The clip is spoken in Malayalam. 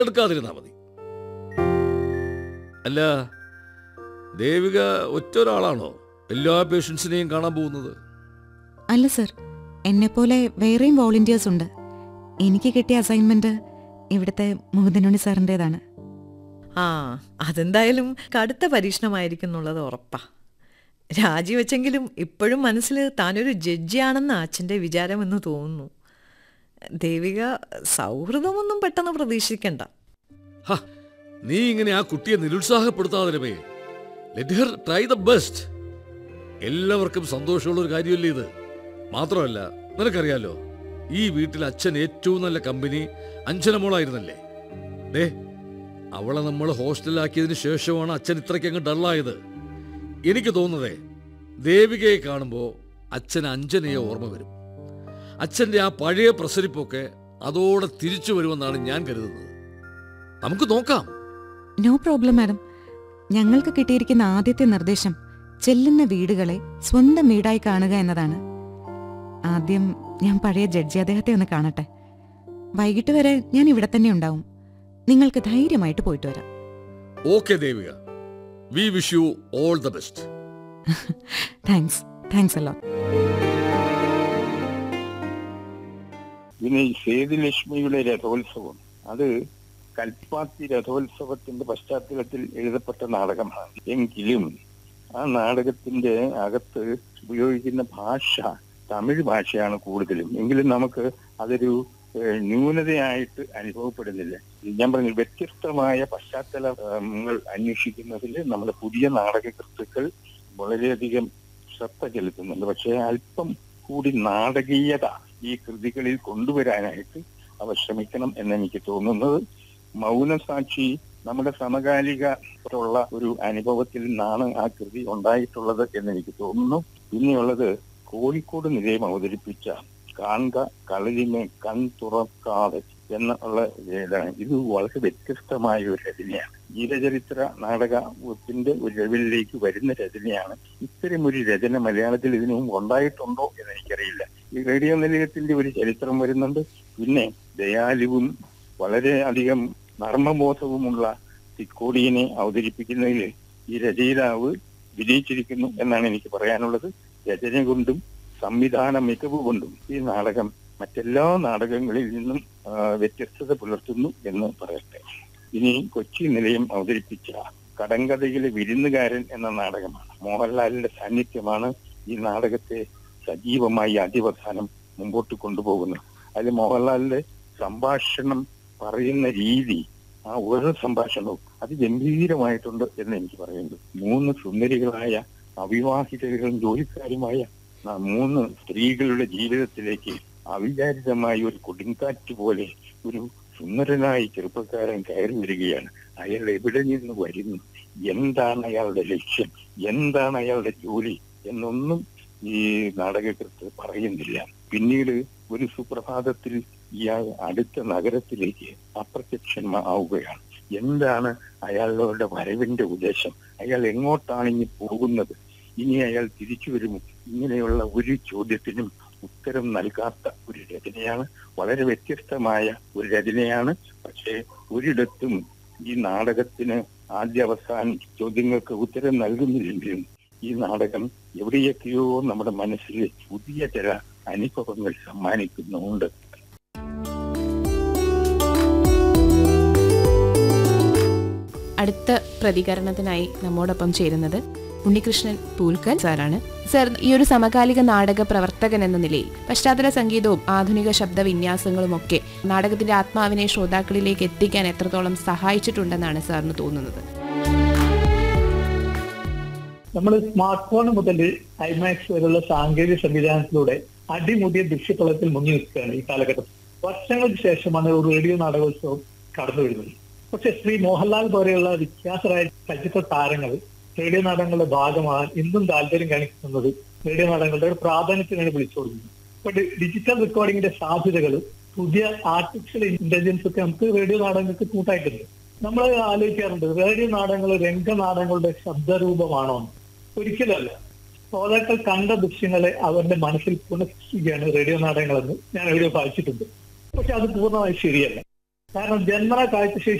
എടുക്കാതിരുന്നാ മതി അല്ല ദേവിക ഒറ്റ ഒരാളാണോ എല്ലാ പേഷ്യൻസിനെയും കാണാൻ പോകുന്നത് അല്ല സർ എന്നെപ്പോലെ വേറെയും വോളണ്ടിയേഴ്സ് ഉണ്ട് എനിക്ക് കിട്ടിയ അസൈൻമെന്റ് ഇവിടുത്തെ മുകുന്ദനുണ്ണി സാറിൻ്റെതാണ് ആ അതെന്തായാലും കടുത്ത പരീക്ഷണമായിരിക്കും എന്നുള്ളത് ഉറപ്പാ രാജിവെച്ചെങ്കിലും ഇപ്പോഴും മനസ്സിൽ താനൊരു ജഡ്ജിയാണെന്ന് അച്ഛൻ്റെ വിചാരമെന്ന് തോന്നുന്നു ദേവിക സൗഹൃദമൊന്നും പെട്ടെന്ന് പ്രതീക്ഷിക്കണ്ട ഹ, നീ ഇങ്ങനെ ആ കുട്ടിയെ നിരുത്സാഹപ്പെടുത്താതെ രമേ let her try the best എല്ലാവർക്കും സന്തോഷമുള്ള ഒരു കാര്യമല്ലേ ഇത് മാത്രമല്ല നിനക്കറിയാലോ ഈ വീട്ടിൽ അച്ഛൻ ഏറ്റവും നല്ല കമ്പനി അഞ്ജനമോളായിരുന്നല്ലേ ദേ അവളെ നമ്മൾ ഹോസ്റ്റലിലാക്കിയതിന് ശേഷമാണ് അച്ഛൻ ഇത്രയ്ക്ക് അങ്ങ് ഡള്ളായത് എനിക്ക് തോന്നുന്നതേ ദേവികയെ കാണുമ്പോൾ അച്ഛൻ അഞ്ജനയെ ഓർമ്മ വരും അച്ഛൻ്റെ ആ പഴയ പ്രസരിപ്പൊക്കെ അതോടെ തിരിച്ചു വരുമെന്നാണ് ഞാൻ കരുതുന്നത് നമുക്ക് നോക്കാം നോ പ്രോബ്ലം മാഡം ഞങ്ങൾക്ക് കിട്ടിയിരിക്കുന്ന ആദ്യത്തെ നിർദ്ദേശം ചെല്ലുന്ന വീടുകളെ സ്വന്തം വീടായി കാണുക എന്നതാണ് ആദ്യം ഞാൻ പഴയ ജഡ്ജി അദ്ദേഹത്തെ ഒന്ന് കാണട്ടെ വൈകിട്ട് വരെ ഞാൻ ഇവിടെ തന്നെ ഉണ്ടാവും നിങ്ങൾക്ക് ധൈര്യമായിട്ട് പോയിട്ട് വരാം okay Devika we wish you all the best thanks thanks അല്ലോ പിന്നെ ഈ സേതുലക്ഷ്മിയുടെ രഥോത്സവം അത് കൽപ്പാത്തി രഥോത്സവത്തിന്റെ പശ്ചാത്തലത്തിൽ എഴുതപ്പെട്ട നാടകമാണ് എങ്കിലും ആ നാടകത്തിന്റെ അകത്ത് ഉപയോഗിക്കുന്ന ഭാഷ തമിഴ് ഭാഷയാണ് കൂടുതലും എങ്കിലും നമുക്ക് അതൊരു ഏഹ്, ന്യൂനതയായിട്ട് അനുഭവപ്പെടുന്നില്ല ഞാൻ പറഞ്ഞു വ്യത്യസ്തമായ പശ്ചാത്തലങ്ങൾ അന്വേഷിക്കുന്നതിൽ നമ്മുടെ പുതിയ നാടകകൃത്തുക്കൾ വളരെയധികം ശ്രദ്ധ ചെലുത്തുന്നുണ്ട് പക്ഷേ അല്പം കൂടി നാടകീയത ഈ കൃതികളിൽ കൊണ്ടുവരാനായിട്ട് അവർ ശ്രമിക്കണം എന്നെനിക്ക് തോന്നുന്നത് മൗനസാക്ഷി നമ്മുടെ സമകാലികത്തുള്ള ഒരു അനുഭവത്തിൽ നിന്നാണ് ആ കൃതി ഉണ്ടായിട്ടുള്ളത് എന്നെനിക്ക് തോന്നുന്നു പിന്നെയുള്ളത് കോഴിക്കോട് നിലയം അവതരിപ്പിച്ച കാൺക കളരിമേ കൺ തുറക്കാതെ എന്നുള്ള ഇതാണ് ഇത് വളരെ വ്യത്യസ്തമായ ഒരു രചനയാണ് ജീവചരിത്ര നാടകത്തിന്റെ ഒരു ലെവലിലേക്ക് വരുന്ന രചനയാണ് ഇത്തരം ഒരു രചന മലയാളത്തിൽ ഇതിനു മുമ്പ് ഉണ്ടായിട്ടുണ്ടോ എന്ന് എനിക്കറിയില്ല ഈ റേഡിയോ നിലയത്തിന്റെ ഒരു ചരിത്രം വരുന്നുണ്ട് പിന്നെ ദയാലുവും വളരെ അധികം നർമ്മബോധവുമുള്ള തിക്കോടിയനെ അവതരിപ്പിക്കുന്നതിൽ ഈ രചയിതാവ് വിജയിച്ചിരിക്കുന്നു എന്നാണ് എനിക്ക് പറയാനുള്ളത് രചന കൊണ്ടും സംവിധാന മികവ് കൊണ്ടും ഈ നാടകം മറ്റെല്ലാ നാടകങ്ങളിൽ നിന്നും ആ, വ്യത്യസ്തത പുലർത്തുന്നു എന്ന് പറയട്ടെ ഇനി കൊച്ചി നിലയം അവതരിപ്പിച്ച കടങ്കഥയിലെ വിരുന്നുകാരൻ എന്ന നാടകമാണ് മോഹൻലാലിന്റെ സാന്നിധ്യമാണ് ഈ നാടകത്തെ സജീവമായി അതിവസാനം മുമ്പോട്ട് കൊണ്ടുപോകുന്നത് അതിൽ മോഹൻലാലിന്റെ സംഭാഷണം പറയുന്ന രീതി ആ ഓരോ സംഭാഷണവും അത് ഗംഭീരമായിട്ടുണ്ട് എന്ന് എനിക്ക് പറയുന്നത് മൂന്ന് സുന്ദരികളായ അവിവാഹിതരും ജോലിക്കാരുമായ ആ മൂന്ന് സ്ത്രീകളുടെ ജീവിതത്തിലേക്ക് അവിചാരിതമായ ഒരു കൊടുങ്കാറ്റ് പോലെ ഒരു സുന്ദരനായ ചെറുപ്പക്കാരൻ കയറി വരികയാണ് അയാൾ എവിടെ നിന്ന് വരുന്നു എന്താണ് അയാളുടെ ലക്ഷ്യം എന്താണ് അയാളുടെ ജോലി എന്നൊന്നും ഈ നാടകകൃത്ത് പറയുന്നില്ല പിന്നീട് ഒരു സുപ്രഭാതത്തിൽ ഇയാൾ അടുത്ത നഗരത്തിലേക്ക് അപ്രത്യക്ഷമാവുകയാണ് എന്താണ് അയാളുടെ വരവിന്റെ ഉദ്ദേശം അയാൾ എങ്ങോട്ടാണ് ഇനി പോകുന്നത് ഇനി അയാൾ തിരിച്ചു വരുമോ ഇങ്ങനെയുള്ള ഒരു ചോദ്യത്തിനും ഉത്തരം നൽകാത്ത ഒരു രചനയാണ് വളരെ വ്യത്യസ്തമായ ഒരു രചനയാണ് പക്ഷേ ഒരിടത്തും ഈ നാടകത്തിന് ആദ്യ അവസാനം ചോദ്യങ്ങൾക്ക് ഉത്തരം നൽകുന്നില്ലെങ്കിലും ഈ നാടകം എവിടെയൊക്കെയോ നമ്മുടെ മനസ്സിൽ പുതിയ ചില അനുഭവങ്ങൾ സമ്മാനിക്കുന്നുണ്ട് അടുത്ത പ്രതികരണത്തിനായി നമ്മോടൊപ്പം ചേരുന്നത് ഉണ്ണികൃഷ്ണൻ പൂൽക്കൽ സാറാണ് സർ ഈ ഒരു സമകാലിക നാടക പ്രവർത്തകൻ എന്ന നിലയിൽ പശ്ചാത്തല സംഗീതവും ആധുനിക ശബ്ദവിന്യാസങ്ങളും ഒക്കെ നാടകത്തിന്റെ ആത്മാവിനെ ശ്രോതാക്കളിലേക്ക് എത്തിക്കാൻ എത്രത്തോളം സഹായിച്ചിട്ടുണ്ടെന്നാണ് സാറിന് തോന്നുന്നത് നമ്മൾ സ്മാർട്ട് ഫോൺ മുതൽ ഐമാക്സ് വരെയുള്ള സാങ്കേതിക സംവിധാനത്തിലൂടെ അടിമുടിയ ദൃശ്യതലത്തിൽ മുങ്ങി നിൽക്കുകയാണ് ഈ കാലഘട്ടത്തിൽ വർഷങ്ങൾക്ക് ശേഷമാണ് ഒരു റേഡിയോ നാടകോത്സവം കടന്നു വരുന്നത് പക്ഷെ ശ്രീ മോഹൻലാൽ പോലെയുള്ള വിഖ്യാതരായ ചലച്ചിത്ര താരങ്ങൾ റേഡിയോ നാടകങ്ങളുടെ ഭാഗമാകാൻ ഇന്നും താല്പര്യം കാണിക്കുന്നത് റേഡിയോ നാടകങ്ങളുടെ ഒരു പ്രാധാന്യത്തിനാണ് വിളിച്ചു കൊടുക്കുന്നത് ഇപ്പൊ ഡി- ഡിജിറ്റൽ റെക്കോർഡിങ്ങിന്റെ സാധ്യതകൾ പുതിയ ആർട്ടിഫിഷ്യൽ ഇന്റലിജൻസ് ഒക്കെ നമുക്ക് റേഡിയോ നാടകങ്ങൾക്ക് കൂട്ടായിട്ടുണ്ട് നമ്മൾ ആലോചിക്കാറുണ്ട് റേഡിയോ നാടകങ്ങൾ രംഗനാടകങ്ങളുടെ ശബ്ദരൂപമാണോ എന്ന്. ഒരിക്കലല്ല ശ്രോതാക്കൾ കണ്ട ദൃശ്യങ്ങളെ അവരുടെ മനസ്സിൽ പുനഃസൃഷ്ടിക്കുകയാണ് റേഡിയോ നാടകങ്ങളെന്ന് ഞാൻ എവിടെയോ വായിച്ചിട്ടുണ്ട് പക്ഷെ അത് പൂർണ്ണമായി ശരിയല്ല കാരണം ജന്മന കാഴ്ചശേഷി